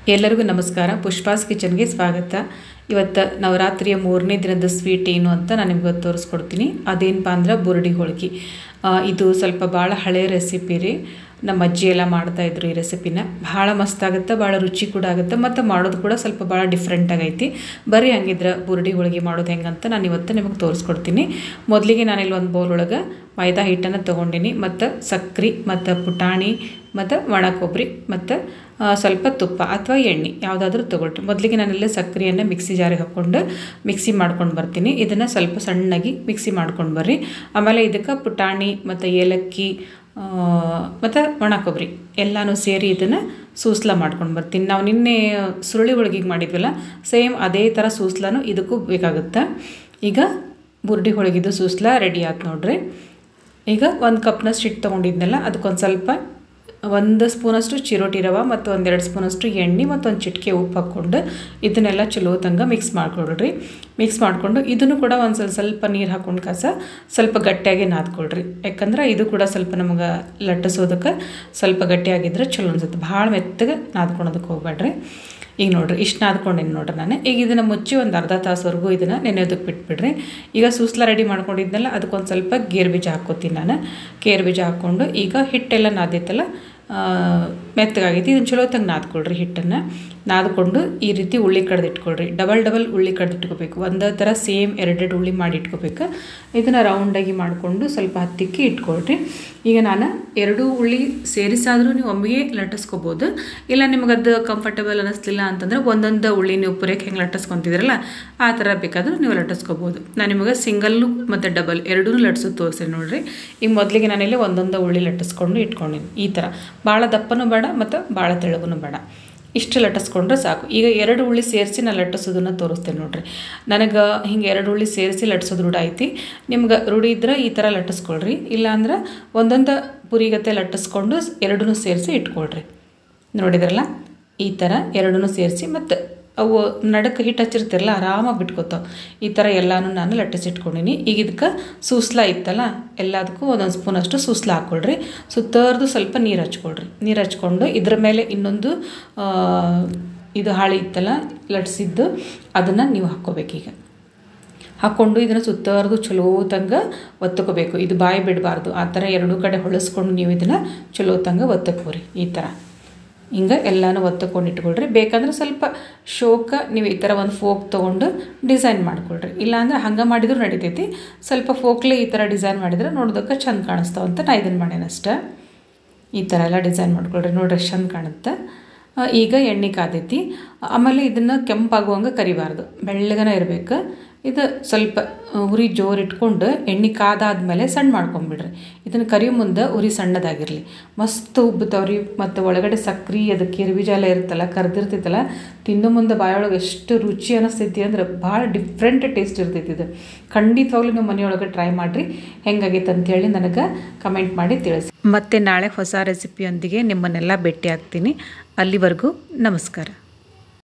ಎಲ್ಲರಿಗೂ ನಮಸ್ಕಾರ ಪುಷ್ಪಾಸ್ ಕಿಚನ್ಗೆ ಸ್ವಾಗತ ಇವತ್ತು ನವರಾತ್ರಿಯ ಮೂರನೇ ದಿನದ ಸ್ವೀಟ್ ಏನು ಅಂತ ನಾನು ನಿಮ್ಗೆ ಇವತ್ತು ತೋರಿಸ್ಕೊಡ್ತೀನಿ ಅದೇನಪ್ಪ ಅಂದ್ರೆ ಬುರುಡಿ ಹೋಳ್ಗೆ ಆ, ಇದು ಸ್ವಲ್ಪ ಭಾಳ ಹಳೆಯ ರೆಸಿಪಿ ರೀ ನಮ್ಮ ಅಜ್ಜಿ ಎಲ್ಲ ಮಾಡ್ತಾಯಿದ್ರು ಈ ರೆಸಿಪಿನ ಭಾಳ ಮಸ್ತಾಗುತ್ತೆ ಭಾಳ ರುಚಿ ಕೂಡ ಆಗುತ್ತೆ ಮತ್ತು ಮಾಡೋದು ಕೂಡ ಸ್ವಲ್ಪ ಭಾಳ ಡಿಫ್ರೆಂಟ್ ಆಗೈತಿ ಬರೀ ಹಂಗಿದ್ರೆ ಬುರುಡಿ ಹೋಳಿಗೆ ಮಾಡೋದು ಹೆಂಗಂತ ನಾನು ಇವತ್ತು ನಿಮಗೆ ತೋರಿಸ್ಕೊಡ್ತೀನಿ ಮೊದಲಿಗೆ ನಾನಿಲ್ಲಿ ಒಂದು ಬೌಲ್ ಒಳಗೆ ಮೈದಾ ಹಿಟ್ಟನ್ನು ತೊಗೊಂಡಿನಿ ಮತ್ತು ಸಕ್ರೆ ಮತ್ತು ಪುಟಾಣಿ ಮತ್ತು ಒಣ ಕೊಬ್ಬರಿ ಮತ್ತು ಆ, ಸ್ವಲ್ಪ ತುಪ್ಪ ಅಥವಾ ಎಣ್ಣೆ ಯಾವುದಾದ್ರೂ ತೊಗೊಳ್ರಿ ಮೊದಲಿಗೆ ನಾನೆಲ್ಲ ಸಕ್ಕರೆಯನ್ನು ಮಿಕ್ಸಿ ಜಾರಿಗೆ ಹಾಕ್ಕೊಂಡು ಮಿಕ್ಸಿ ಮಾಡ್ಕೊಂಡು ಬರ್ತೀನಿ ಇದನ್ನು ಸ್ವಲ್ಪ ಸಣ್ಣಗೆ ಮಿಕ್ಸಿ ಮಾಡ್ಕೊಂಡು ಬರ್ರಿ ಆಮೇಲೆ ಇದಕ್ಕೆ ಪುಟಾಣಿ ಮತ್ತು ಏಲಕ್ಕಿ ಮತ್ತು ಒಣ ಕೊಬ್ಬರಿ ಎಲ್ಲನೂ ಸೇರಿ ಇದನ್ನು ಸೂಸ್ಲ ಮಾಡ್ಕೊಂಡು ಬರ್ತೀನಿ ನಾವು ನಿನ್ನೆ ಸುರುಳಿ ಹೋಳಿಗೆಗೆ ಮಾಡಿದ್ವಲ್ಲ ಸೇಮ್ ಅದೇ ಥರ ಸೂಸ್ಲಾನು ಇದಕ್ಕೂ ಬೇಕಾಗುತ್ತೆ ಈಗ ಬುರುಡಿ ಹೋಳಿಗೆದು ಸೂಸ್ಲ ರೆಡಿ ಆಯ್ತು ನೋಡ್ರಿ ಈಗ ಒಂದು ಕಪ್ನಷ್ಟು ಹಿಟ್ಟು ತೊಗೊಂಡಿದ್ನಲ್ಲ ಅದಕ್ಕೊಂದು ಸ್ವಲ್ಪ ಒಂದು ಸ್ಪೂನಷ್ಟು ಚಿರೋಟಿ ರವೆ ಮತ್ತು ಒಂದೆರಡು ಸ್ಪೂನಷ್ಟು ಎಣ್ಣೆ ಮತ್ತು ಒಂದು ಚಿಟಿಕೆ ಉಪ್ಪು ಹಾಕ್ಕೊಂಡು ಇದನ್ನೆಲ್ಲ ಚಲೋ ತಂಗ ಮಿಕ್ಸ್ ಮಾಡ್ಕೊಳ್ರಿ ಮಿಕ್ಸ್ ಮಾಡಿಕೊಂಡು ಇದನ್ನು ಕೂಡ ಒಂದು ಸ್ವಲ್ಪ ಸ್ವಲ್ಪ ನೀರು ಹಾಕ್ಕೊಂಡು ಕಸ ಸ್ವಲ್ಪ ಗಟ್ಟಿಯಾಗಿ ನಾದ್ಕೊಳ್ರಿ ಯಾಕಂದ್ರೆ ಇದು ಕೂಡ ಸ್ವಲ್ಪ ನಮಗೆ ಲಟ್ಟಿಸೋದಕ್ಕೆ ಸ್ವಲ್ಪ ಗಟ್ಟಿಯಾಗಿದ್ರೆ ಚಲೋ ಅನ್ಸುತ್ತೆ ಭಾಳ ಮೆತ್ತಗೆ ನಾದ್ಕೊಳೋದಕ್ಕೆ ಹೋಗ್ಬೇಡ್ರಿ ಈಗ ನೋಡ್ರಿ ಇಷ್ಟು ನಾದ್ಕೊಂಡೇನಿ ನೋಡ್ರಿ ನಾನು ಈಗ ಇದನ್ನು ಮುಚ್ಚಿ ಒಂದು ಅರ್ಧ ತಾಸುವರೆಗೂ ಇದನ್ನು ನೆನೆಯೋದಕ್ಕೆ ಬಿಟ್ಬಿಡ್ರಿ ಈಗ ಸೂಸ್ಲ ರೆಡಿ ಮಾಡ್ಕೊಂಡಿದ್ನಲ್ಲ ಅದಕ್ಕೊಂದು ಸ್ವಲ್ಪ ಗೇರು ಬೀಜ ಹಾಕ್ಕೋತೀನಿ ನಾನು ಗೇರು ಬೀಜ ಹಾಕ್ಕೊಂಡು ಈಗ ಹಿಟ್ಟೆಲ್ಲ ನಾದೈತಲ್ಲ ಆ, ಮೆತ್ತಗಾಗೈತಿ ಇದನ್ನು ಚಲೋ ತಂಗ ನಾದ್ಕೊಳ್ರಿ ಹಿಟ್ಟನ್ನು ನಾದ್ಕೊಂಡು ಈ ರೀತಿ ಉಳ್ಳಿ ಕಡ್ದಿಟ್ಕೊಳ್ರಿ ಡಬಲ್ ಡಬಲ್ ಉಳ್ಳಿ ಕಡ್ದಿಟ್ಕೋಬೇಕು ಒಂದೇ ಥರ ಸೇಮ್ ಎರಡೆರಡು ಉಳ್ಳಿ ಮಾಡಿ ಇಟ್ಕೋಬೇಕು ಇದನ್ನು ರೌಂಡಾಗಿ ಮಾಡಿಕೊಂಡು ಸ್ವಲ್ಪ ಹತ್ತಿಕ್ಕಿ ಇಟ್ಕೊಳ್ರಿ ಈಗ ನಾನು ಎರಡು ಉಳ್ಳಿ ಸೇರಿಸಾದರೂ ನೀವು ಒಮ್ಮೆಗೆ ಲಟ್ಟಿಸ್ಕೋಬೋದು ಇಲ್ಲ ನಿಮಗೆ ಅದು ಕಂಫರ್ಟಬಲ್ ಅನ್ನಿಸ್ಲಿಲ್ಲ ಅಂತಂದ್ರೆ ಒಂದೊಂದು ಉಳ್ಳಿ ನೀವು ಪುರಿಯಕ್ಕೆ ಹೆಂಗೆ ಲಟ್ಟಿಸ್ಕೊತಿದ್ರಲ್ಲ ಆ ಥರ ಬೇಕಾದರೂ ನೀವು ಲಟ್ಟಿಸ್ಕೋಬೋದು ನಾನು ನಿಮಗೆ ಸಿಂಗಲ್ಲು ಮತ್ತು ಡಬಲ್ ಎರಡೂ ಲಟ್ಸೋದು ತೋರಿಸಿ ನೋಡ್ರಿ ಈಗ ಮೊದಲಿಗೆ ನಾನಿಲ್ಲಿ ಒಂದೊಂದು ಉಳ್ಳಿ ಲಟ್ಟಿಸ್ಕೊಂಡು ಇಟ್ಕೊಂಡಿನಿ ಈ ಥರ ಭಾಳ ದಪ್ಪನೂ ಬೇಡ ಮತ್ತು ಭಾಳ ತೆಳಗೂ ಬೇಡ ಇಷ್ಟು ಲಟ್ಟಿಸ್ಕೊಂಡ್ರೆ ಸಾಕು ಈಗ ಎರಡು ಉಳ್ಳಿ ಸೇರಿಸಿ ನಾನು ಲಟ್ಟಿಸೋದನ್ನು ತೋರಿಸ್ತೇನೆ ನೋಡ್ರಿ ನನಗೆ ಹಿಂಗೆ ಎರಡು ಉಳ್ಳಿ ಸೇರಿಸಿ ಲಟ್ಟಿಸೋದು ರೂಢ ಐತಿ ನಿಮ್ಗೆ ರೂಢಿ ಇದ್ರೆ ಈ ಥರ ಲಟ್ಟಿಸ್ಕೊಳ್ರಿ ಇಲ್ಲಾಂದ್ರೆ ಒಂದೊಂದು ಪುರಿಗತ್ತೆ ಲಟ್ಟಿಸ್ಕೊಂಡು ಎರಡೂ ಸೇರಿಸಿ ಇಟ್ಕೊಳ್ರಿ ನೋಡಿದ್ರಲ್ಲ ಈ ಥರ ಎರಡೂ ಸೇರಿಸಿ ಮತ್ತು ಅವು ನಡಕ್ಕೆ ಹಿಟ್ಟು ಹಚ್ಚಿರ್ತಿರಲ್ಲ ಆರಾಮಾಗಿ ಬಿಟ್ಕೋತಾವ ಈ ಥರ ಎಲ್ಲನೂ ನಾನು ಲಟ್ಟಿಸಿಟ್ಕೊಂಡಿನಿ ಈಗ ಇದಕ್ಕೆ ಸೂಸ್ಲ ಇತ್ತಲ್ಲ ಎಲ್ಲದಕ್ಕೂ ಒಂದೊಂದು ಸ್ಪೂನಷ್ಟು ಸೂಸ್ಲ ಹಾಕ್ಕೊಳ್ರಿ ಸುತ್ತರ್ದು ಸ್ವಲ್ಪ ನೀರು ಹಚ್ಕೊಳ್ರಿ ನೀರು ಹಚ್ಕೊಂಡು ಇದ್ರ ಮೇಲೆ ಇನ್ನೊಂದು ಆ, ಇದು ಹಾಳಿ ಇತ್ತಲ್ಲ ಲಟ್ಸಿದ್ದು ಅದನ್ನು ನೀವು ಹಾಕ್ಕೋಬೇಕೀಗ ಹಾಕ್ಕೊಂಡು ಇದನ್ನು ಸುತ್ತವರೆಗೂ ಚಲೋ ತಂಗ ಒತ್ತಕೋಬೇಕು ಇದು ಬಾಯಿ ಬಿಡಬಾರ್ದು ಆ ಥರ ಎರಡೂ ಕಡೆ ಹೊಳಸ್ಕೊಂಡು ನೀವು ಇದನ್ನು ಚಲೋ ತಂಗ ಒತ್ತಕೋರಿ ಈ ಥರ ಹಿಂಗೆ ಎಲ್ಲನೂ ಒತ್ತಕೊಂಡು ಇಟ್ಕೊಳ್ರಿ ಬೇಕಂದ್ರೆ ಸ್ವಲ್ಪ ಶೋಕ ನೀವು ಈ ಥರ ಒಂದು ಫೋಕ್ ತೊಗೊಂಡು ಡಿಸೈನ್ ಮಾಡ್ಕೊಳ್ರಿ ಇಲ್ಲಾಂದ್ರೆ ಹಂಗೆ ಮಾಡಿದ್ರು ನಡಿತೈತಿ ಸ್ವಲ್ಪ ಫೋಕ್ಲೆ ಈ ಥರ ಡಿಸೈನ್ ಮಾಡಿದ್ರೆ ನೋಡೋದಕ್ಕೆ ಚಂದ ಕಾಣಿಸ್ತಾವಂತ ನಾ ಇದನ್ನು ಮಾಡೇನಷ್ಟೆ ಈ ಥರ ಎಲ್ಲ ಡಿಸೈನ್ ಮಾಡ್ಕೊಳ್ರಿ ನೋಡ್ರಿ ಎಷ್ಟು ಚಂದ ಕಾಣುತ್ತೆ ಆ, ಈಗ ಎಣ್ಣೆ ಕಾದೈತಿ ಆಮೇಲೆ ಇದನ್ನು ಕೆಂಪಾಗುವಂಗೆ ಕರಿಬಾರ್ದು ಬೆಳ್ಳಗನ ಇರಬೇಕು ಇದು ಸ್ವಲ್ಪ ಆ, ಉರಿ ಜೋರು ಇಟ್ಕೊಂಡು ಎಣ್ಣೆ ಕಾದಾದ್ಮೇಲೆ ಸಣ್ಣ ಮಾಡ್ಕೊಂಬಿಡ್ರಿ ಇದನ್ನು ಕರಿಯೋ ಮುಂದೆ ಉರಿ ಸಣ್ಣದಾಗಿರಲಿ ಮಸ್ತ್ ಉಬ್ಬುತ್ತವ್ರಿ ಮತ್ತು ಒಳಗಡೆ ಸಕ್ರೆ ಅದಕ್ಕೆ ಕಿರಿಬೀಜ ಎಲ್ಲ ಇರುತ್ತಲ್ಲ ಕರ್ದಿರ್ತೈತಲ್ಲ ತಿನ್ನೋ ಮುಂದೆ ಬಾಯೊಳಗೆ ಎಷ್ಟು ರುಚಿ ಅನಿಸ್ತೈತಿ ಅಂದ್ರೆ ಭಾಳ ಡಿಫ್ರೆಂಟ್ ಟೇಸ್ಟ್ ಇರ್ತೈತಿ ಇದು ಖಂಡಿತವಾಗ್ಲೂ ನೀವು ಮನೆಯೊಳಗೆ ಟ್ರೈ ಮಾಡಿರಿ ಹೆಂಗಾಗೈತೆ ಅಂತೇಳಿ ನನಗೆ ಕಮೆಂಟ್ ಮಾಡಿ ತಿಳಿಸಿ ಮತ್ತೆ ನಾಳೆ ಹೊಸ ರೆಸಿಪಿಯೊಂದಿಗೆ ನಿಮ್ಮನ್ನೆಲ್ಲ ಭೇಟಿ ಆಗ್ತೀನಿ ಅಲ್ಲಿವರೆಗೂ ನಮಸ್ಕಾರ